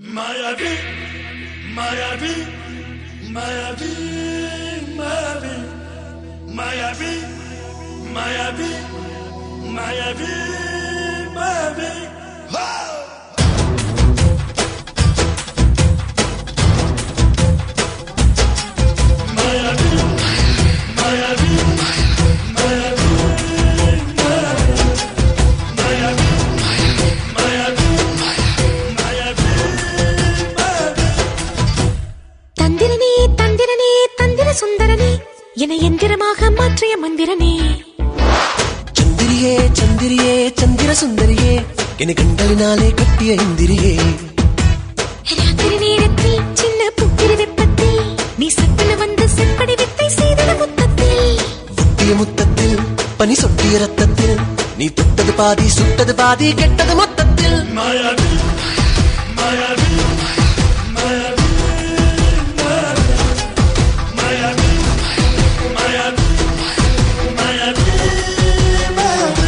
Maya vie, Maya vie, Maya vie, Maya vie, Maya vie, Maya vie, Maya vie, Maya vie. Oh! Maya vie, Maya vie, Maya vie, Maya vie, Maya vie, Maya vie, Maya vie, Maya vie. தந்திரனே தந்திரனே தந்திர சுந்தரனே என எந்திரமாக மாற்றிய மந்திரனே ചന്ദ്രിയേ ചന്ദ്രിയേ ചന്ദ്ര സുന്ദരിയേ എന്നെ കണ്ടലിനാലെ കട്ടിയ ഇന്ദിരിയേ ராத்திரி நேரத்தில் சின்ன புத்திரி வெப்பத்தில் நீ சட்டன வந்து செப்படி வித்தை செய்தத முத்தத்தில் ഒട്ടിയ മുത്തത്തിൽ പനി സൊട്ടിയ രക്തത്തിൽ നീ തൊട്ടത് പാതി സുട്ടത് പാതി കെട്ടത് മൊത്തത്തിൽ Maya vie, Maya vie, Maya vie, Maya vie, Maya vie, Maya vie, Maya vie.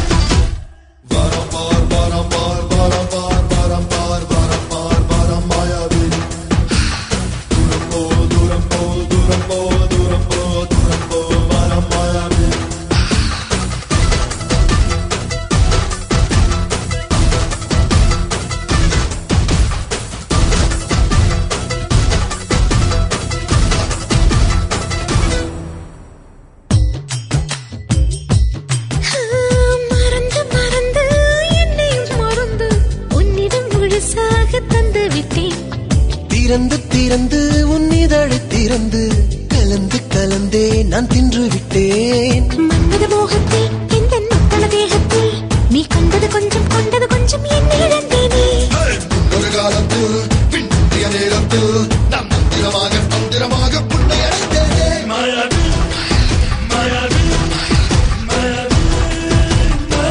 ஆ, மறந்து மறந்து என்னையும் மறந்து உன்னிடம் முழுசாக தந்து விட்டேன் திறந்து திறந்து உன் இதழை திறந்து கலந்து கலந்தே நான் தின்று விட்டேன் மன்மத மோகத்தில் எந்த நுத்தன தேகத்தில் நீ கண்டது கொஞ்சம் கொண்டது கொஞ்சம் என்னை இழந்தேனே ஒரு காலத்தில் பின்னிய நேரத்தில் நம் மந்திரமாக தந்திரமாக புண்ணை அடைந்தேனே Maya vie, Maya vie, Maya vie,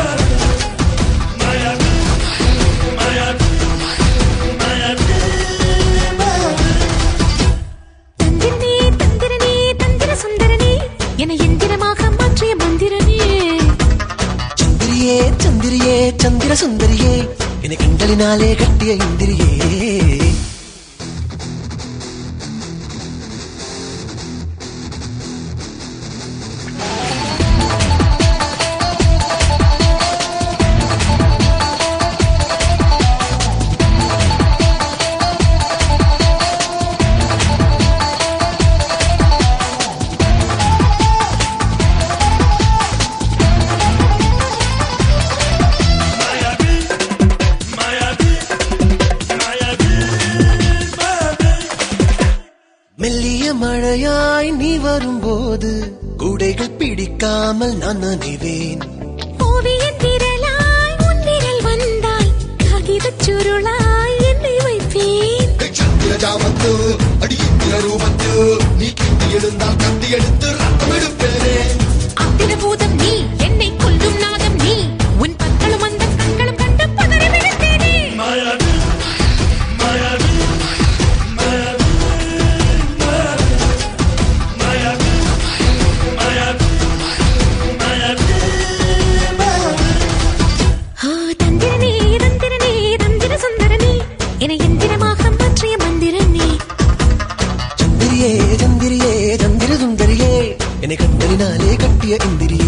Maya vie, Maya vie, Maya vie, Maya vie. தந்திரனே தந்திரனே தந்திர சுந்தரனே என எந்திரமாக மாற்றிய மந்திரனே ചന്ദ്രിയേ ചന്ദ്രിയേ ചന്ദ്ര സുന്ദരിയേ എന്നെ കണ്ടലിനാലെ കട്ടിയ ഇന്ദിരിയേ Maya vie, Maya vie, Maya vie, Maya vie. மெல்லிய மழையாய் நீ வரும்போது கூடைகள் பிடிக்காமல் நான் நனைவேன் ஓவிய திரளாய் உன்னிரல் வந்தாய் காகிதச் சுருளாய் என்னை வைப்பேன் சந்திர ஜாமத்தில் அடியிந்திர ரூபத்தில் நீ கிட்டி எழுந்தால் கட்டி எடுத்து ரத்தம் எடுப்பேனே அத்திர பூதம் நீ என்னை கொல்லும் நாதம் நீ உன் பற்களும் அந்த கண்களும் கண்டு பதறி விழுந்தேனே Maya vie, Maya vie, Maya vie, Maya vie, Maya vie, Maya vie, Maya vie. ஆ, தந்திரனே தந்திரனே தந்திர சுந்தரனே என எந்திரமாக மாற்றிய மந்திரனே ചന്ദ്രിയേ ചന്ദ്രിയേ ചന്ദ്ര സുന്ദരിയേ എന്നെ കണ്ടലിനാലെ കട്ടിയ ഇന്ദിരിയേ